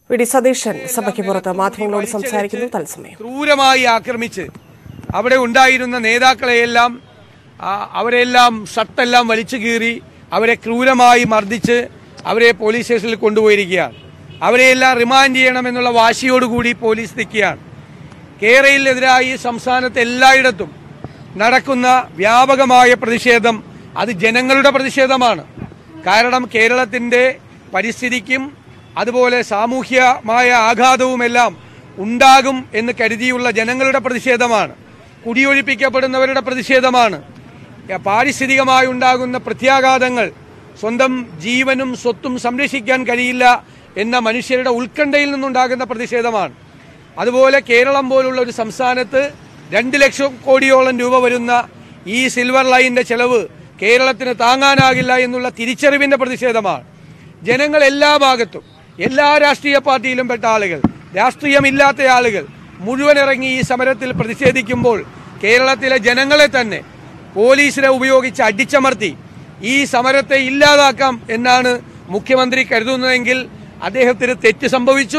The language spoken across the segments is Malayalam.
വി ഡി സതീശൻ സഭയ്ക്ക് പുറത്ത് മാധ്യമങ്ങളോട് സംസാരിക്കുന്നു തത്സമയം ക്രൂരമായി ആക്രമിച്ച് അവിടെ ഉണ്ടായിരുന്ന നേതാക്കളെയെല്ലാം ആ, അവരെല്ലാം ഷർട്ടെല്ലാം വലിച്ചു കീറി അവരെ ക്രൂരമായി മർദ്ദിച്ച് അവരെ പോലീസ് സ്റ്റേഷനിൽ കൊണ്ടുപോയിരിക്കുകയാണ് അവരെയെല്ലാം റിമാൻഡ് ചെയ്യണമെന്നുള്ള വാശിയോടുകൂടി പോലീസ് നിൽക്കുകയാണ് കേരളത്തിനെതിരായി സംസ്ഥാനത്ത് എല്ലായിടത്തും നടക്കുന്ന വ്യാപകമായ പ്രതിഷേധം അത് ജനങ്ങളുടെ പ്രതിഷേധമാണ് കാരണം കേരളത്തിൻ്റെ പരിസ്ഥിതിക്കും അതുപോലെ സാമൂഹ്യമായ ആഘാതവുമെല്ലാം ഉണ്ടാകും എന്ന് കരുതിയുള്ള ജനങ്ങളുടെ പ്രതിഷേധമാണ് കുടിയൊഴിപ്പിക്കപ്പെടുന്നവരുടെ പ്രതിഷേധമാണ് പാരിസ്ഥിതികമായി ഉണ്ടാകുന്ന പ്രത്യാഘാതങ്ങൾ സ്വന്തം ജീവനും സ്വത്തും സംരക്ഷിക്കാൻ കഴിയില്ല എന്ന മനുഷ്യരുടെ ഉത്കണ്ഠയിൽ നിന്നുണ്ടാകുന്ന പ്രതിഷേധമാണ് അതുപോലെ കേരളം പോലുള്ള ഒരു സംസ്ഥാനത്ത് രണ്ട് ലക്ഷം കോടിയോളം രൂപ വരുന്ന ഈ സിൽവർ ലൈനിന്റെ ചെലവ് കേരളത്തിന് താങ്ങാനാകില്ല എന്നുള്ള തിരിച്ചറിവിന്റെ പ്രതിഷേധമാണ് ജനങ്ങൾ എല്ലാ ഭാഗത്തും എല്ലാ രാഷ്ട്രീയ പാർട്ടിയിലും പെട്ട ആളുകൾ രാഷ്ട്രീയമില്ലാത്ത ആളുകൾ മുഴുവൻ ഇറങ്ങി ഈ സമരത്തിൽ പ്രതിഷേധിക്കുമ്പോൾ കേരളത്തിലെ ജനങ്ങളെ തന്നെ പോലീസിനെ ഉപയോഗിച്ച് അടിച്ചമർത്തി ഈ സമരത്തെ ഇല്ലാതാക്കാം എന്നാണ് മുഖ്യമന്ത്രി കരുതുന്നതെങ്കിൽ അദ്ദേഹത്തിന് തെറ്റ് സംഭവിച്ചു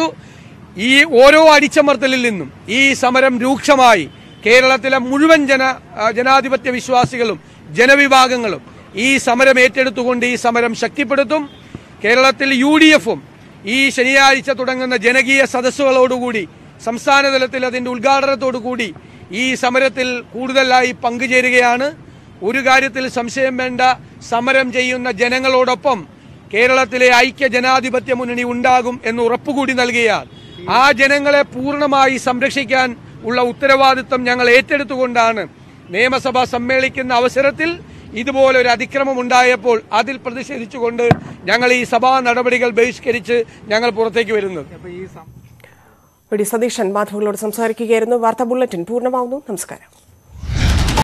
ഈ ഓരോ അടിച്ചമർത്തലിൽ നിന്നും ഈ സമരം രൂക്ഷമായി കേരളത്തിലെ മുഴുവൻ ജന ആ, ജനാധിപത്യ വിശ്വാസികളും ജനവിഭാഗങ്ങളും ഈ സമരം ഏറ്റെടുത്തുകൊണ്ട് ഈ സമരം ശക്തിപ്പെടുത്തും കേരളത്തിൽ യു ഡി എഫും ഈ ശനിയാഴ്ച തുടങ്ങുന്ന ജനകീയ സദസ്സുകളോടുകൂടി സംസ്ഥാന തലത്തിൽ അതിന്റെ ഉദ്ഘാടനത്തോടുകൂടി ഈ സമരത്തിൽ കൂടുതലായി പങ്കുചേരുകയാണ് ഒരു കാര്യത്തിൽ സംശയം വേണ്ട സമരം ചെയ്യുന്ന ജനങ്ങളോടൊപ്പം കേരളത്തിലെ ഐക്യ ജനാധിപത്യ മുന്നണി ഉണ്ടാകും എന്ന് ഉറപ്പുകൂടി നൽകുകയാണ് ആ ജനങ്ങളെ പൂർണ്ണമായി സംരക്ഷിക്കാൻ ഉള്ള ഉത്തരവാദിത്വം ഞങ്ങൾ ഏറ്റെടുത്തുകൊണ്ടാണ് നിയമസഭ സമ്മേളിക്കുന്ന അവസരത്തിൽ ഇതുപോലെ ഒരു അതിക്രമം ഉണ്ടായപ്പോൾ അതിൽ പ്രതിഷേധിച്ചുകൊണ്ട് ഞങ്ങൾ ഈ സഭാ നടപടികൾ ബഹിഷ്കരിച്ച് ഞങ്ങൾ പുറത്തേക്ക് വരുന്നത് വി ഡി സതീശൻ മാധ്യമങ്ങളോട് സംസാരിക്കുകയായിരുന്നു വാർത്താ ബുള്ളറ്റിൻ പൂർണ്ണമാവുന്നു നമസ്കാരം